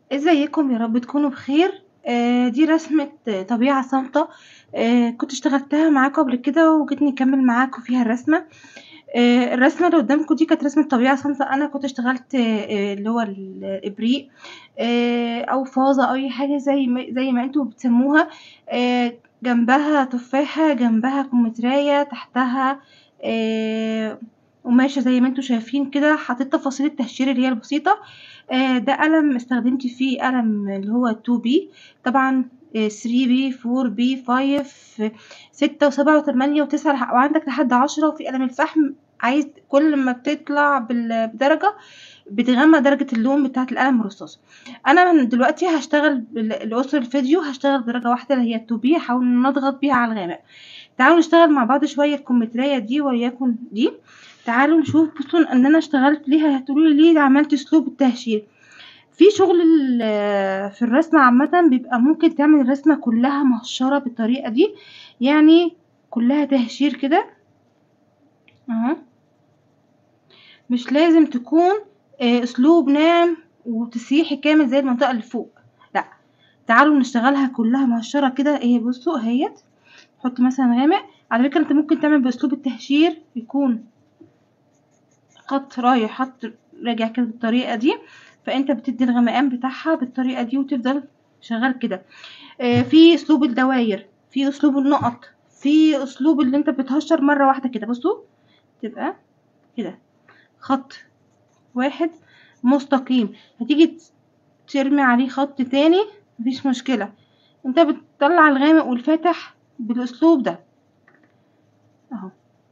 ازيكم يا رب تكونوا بخير آه دي رسمة طبيعة صامتة آه كنت اشتغلتها معاكم قبل كده وجيت نكمل معاكم فيها الرسمة آه الرسمة اللي قدامكم دي كانت رسمة طبيعة صامتة انا كنت اشتغلت آه اللي هو الابريق آه او فازة او اي حاجة زي ما زي ما انتوا بتسموها آه جنبها تفاحة جنبها كمثرية تحتها آه قماشة زي ما انتوا شايفين كده حطيت تفاصيل التهشير اللي هي البسيطة آه ده قلم استخدمت فيه قلم اللي هو 2 بي طبعا 3 بي 4 بي 5 6 و7 و8 و9 وعندك لحد 10 وفي قلم الفحم عايز كل ما بتطلع بدرجة بتغمق درجة اللون بتاعة القلم الرصاص انا من دلوقتي هشتغل لأسر الفيديو هشتغل بدرجة واحدة اللي هي 2 بي هحاول نضغط بيها على الغامق تعالوا نشتغل مع بعض شوية الكمثرية دي وليكن دي تعالوا نشوف بصوا ان انا اشتغلت ليها هتقولوا لي ليه عملت اسلوب التهشير في شغل في الرسمة عامة بيبقى ممكن تعمل الرسمة كلها مهشرة بالطريقة دي يعني كلها تهشير كده اهو مش لازم تكون اسلوب ناعم وتسيحي كامل زي المنطقة اللي فوق لا تعالوا نشتغلها كلها مهشرة كده ايه بصوا اهيت حط مثلا غامق على فكرة انت ممكن تعمل باسلوب التهشير يكون خط رايح خط راجع كده بالطريقة دي فانت بتدي الغمقان بتاعها بالطريقة دي وتفضل شغال كده آه في اسلوب الدواير في اسلوب النقط في اسلوب اللي انت بتهشر مرة واحدة كده بصوا تبقى كده خط واحد مستقيم هتيجي ترمي عليه خط تاني مفيش مشكلة انت بتطلع الغامق والفاتح بالاسلوب ده اهو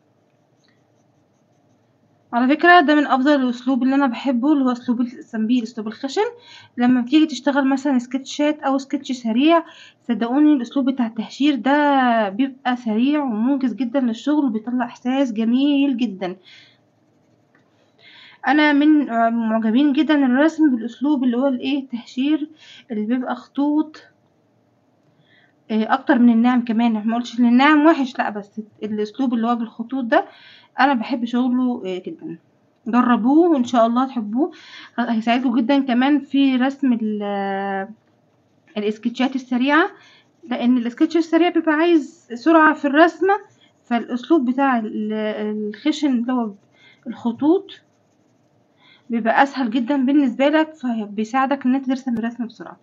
على فكرة ده من افضل الاسلوب اللي انا بحبه اللي هو اسلوب السمبيل اسلوب الخشن لما بتيجي تشتغل مثلا سكتشات او سكتش سريع صدقوني الاسلوب بتاع التهشير ده بيبقى سريع ومنجز جدا للشغل وبيطلع احساس جميل جدا انا من معجبين جدا الرسم بالاسلوب اللي هو الايه التهشير اللي بيبقى خطوط اكتر من الناعم كمان ما قلتش ان الناعم وحش لا بس الاسلوب اللي هو بالخطوط ده انا بحب شغله جدا جربوه وان شاء الله تحبوه هيساعدكم جدا كمان في رسم الاسكتشات السريعه لان الاسكتش السريع بيبقى عايز سرعه في الرسمه فالاسلوب بتاع الخشن اللي هو الخطوط بيبقى اسهل جدا بالنسبه لك فبيساعدك ان انت ترسم الرسمه بسرعه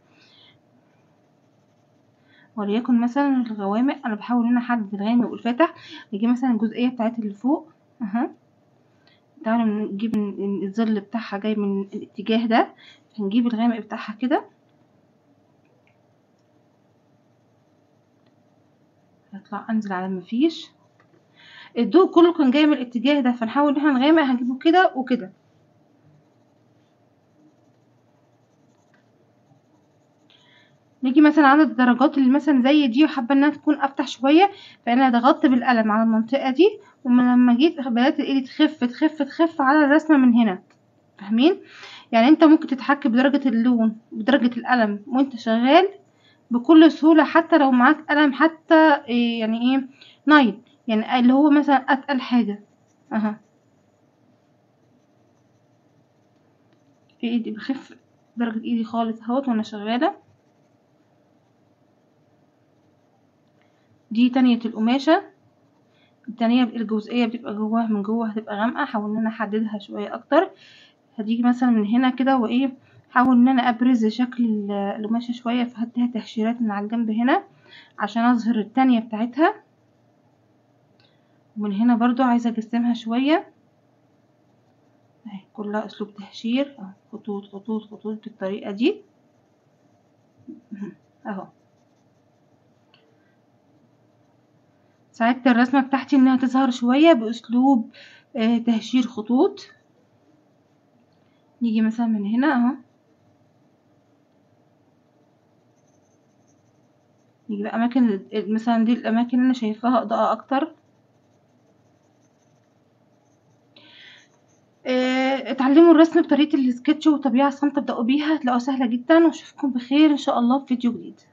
وليكن مثلا الغوامق انا بحاول ان انا احدد الغامق والفاتح نجيب مثلا الجزئيه بتاعتها اللي فوق اها تعالوا نجيب الظل بتاعها جاي من الاتجاه ده هنجيب الغامق بتاعها كده هطلع انزل على مفيش الضوء كله كان جاي من الاتجاه ده فنحاول ان احنا نغامق هنجيبه كده وكده نيجي مثلا على الدرجات اللي مثلا زي دي وحابه انها تكون افتح شويه فانا ضغطت بالقلم على المنطقه دي ولما جيت بدات ايدي تخف تخف تخف على الرسمه من هنا فاهمين يعني انت ممكن تتحكم بدرجه اللون بدرجه القلم وانت شغال بكل سهوله حتى لو معاك قلم حتى إيه يعني ايه نايل يعني اللي هو مثلا اتقل حاجه اها ايدي بخف درجه ايدي خالص اهوت وانا شغاله دي تانية القماشة التانية الجزئية بتبقى جواها من جوه هتبقى غامقة حاول ان انا احددها شوية اكتر هتيجي مثلا من هنا كده وايه حاول ان انا ابرز شكل القماشة شوية فهديها تهشيرات من على الجنب هنا عشان اظهر التانية بتاعتها ومن هنا برضو عايزة اجسمها شوية اهي كلها اسلوب تهشير خطوط خطوط خطوط بالطريقة دي اهو ساعدت الرسمة بتاعتي انها تظهر شوية باسلوب آه تهشير خطوط نيجي مثلا من هنا اهو نيجي بقى اماكن مثلا دي الاماكن اللي انا شايفاها اضاءة اكتر آه اتعلموا الرسم بطريقة السكتش وطبيعة صامتة ابدأوا بيها هتلاقوها سهلة جدا واشوفكم بخير ان شاء الله في فيديو جديد